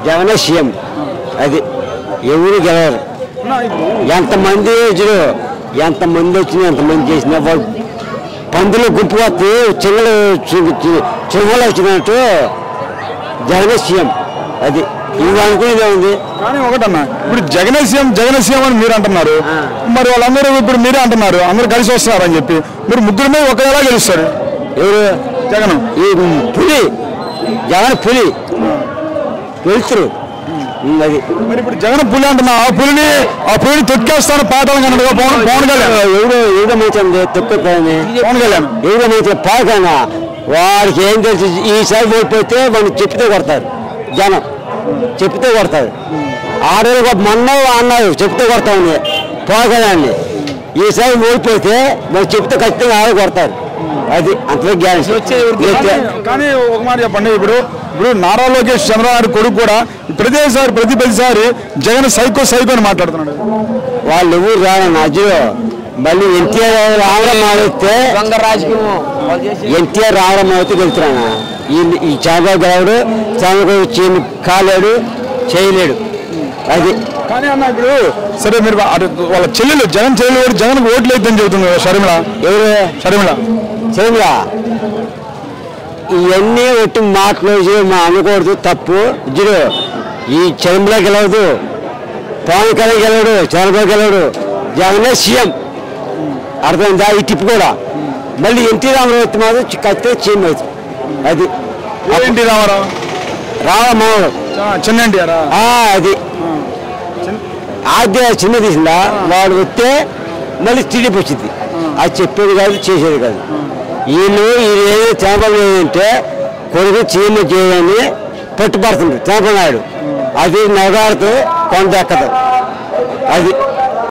జగనే సీఎం అది ఎవరు గెలవరు ఎంతమంది చూడు ఎంతమంది వచ్చినా ఎంతమంది చేసినా వాళ్ళు పందులు గుంపు వస్తే చిన్నలు చిన్నలు వచ్చినట్టు జగనే సీఎం అది ఇది అనుకునేదే ఉంది కానీ ఒకటన్నా ఇప్పుడు జగనే సీఎం జగనే సీఎం అని మీరు అంటున్నారు మరి వాళ్ళందరూ ఇప్పుడు మీరే అంటున్నారు అందరూ కలిసి వస్తున్నారు అని చెప్పి మీరు ముగ్గురు మీద ఒక ఎలా గెలుస్తారు ఎవరు జగన్ ఈ పులి జగన్ పులి వెళ్తురు అది మరి ఇప్పుడు జగన్ పులి అంటున్నా ఆ పులిని ఆ పులిని తొక్కేస్తాను పాటలు కన్నట్టుగా పవన్ పవన్ కళ్యాణ్ ఎవడు ఎవడో మంచి తొక్కుతాయని పవన్ కళ్యాణ్ ఎవడో మంచి పాకనా వాడికి ఏం తెలుసు ఈసారి ఓడిపోతే మనం చెప్తే కొడతారు జనం చెప్తే కొడతారు ఆడవాళ్ళు మొన్న అన్నారు చెప్తే కొడతామని పోగదాన్ని ఈసారి ఓడిపోతే మనం చెప్తే ఖచ్చితంగా ఆడ కొడతారు అది అంతలో గ్యారెంటీ కానీ ఒక మాట చెప్పండి ఇప్పుడు ఇప్పుడు నారా లోకేష్ చంద్రబాబు కొడుకు కూడా ప్రతిసారి ప్రతి ప్రతిసారి జగన్ సైకో సైకో అని మాట్లాడుతున్నాడు వాళ్ళు ఎవరు రానన్న అజ్జులో మళ్ళీ ఎన్టీఆర్ రావడం మాడితే ఎన్టీఆర్ రావడం అయితే గెలుతున్నాను ఈ ఈ చంద్రబాబు గెలవడు చంద్రబాబు చీని కాలేడు చేయలేడు అది కానీ అన్న ఇప్పుడు సరే మీరు అటు వాళ్ళ చెల్లెలు జగన్ చెల్లెలు కూడా జగన్ ఓట్లు అయిద్దని చెబుతుంది కదా షర్మిల ఎవరు షర్మిల చేయరా ఇవన్నీ ఒట్టి మాటలు ఇవి మా అనకూడదు తప్పు ఇద్దరు ఈ చంద్రబాబు గెలవదు పవన్ కళ్యాణ్ గెలవడు చంద్రబాబు గెలవడు జగనే సీఎం అర్థమైందా ఈ టిప్ కూడా మళ్ళీ ఎన్టీ రామారావు అయితే మాత్రం చి- ఖచ్చితంగా సీఎం అవుతుంది అది ఏంటి రామారావు రామరావు చిన్న ఎన్టీఆరా అది ఆద్య చిన్న తీసిందా వాడు వస్తే మళ్ళీ టీడీపీ వచ్చింది అది చెప్పేది కాదు చేసేది కాదు వీళ్ళు వీళ్ళు ఏదో చంద్రబాబు ఏంటంటే కొడుకు సీఎం చేయని పట్టుపడుతుంది చంద్రబాబు నాయుడు అది నగాడుతూ కొంత ఎక్కదు అది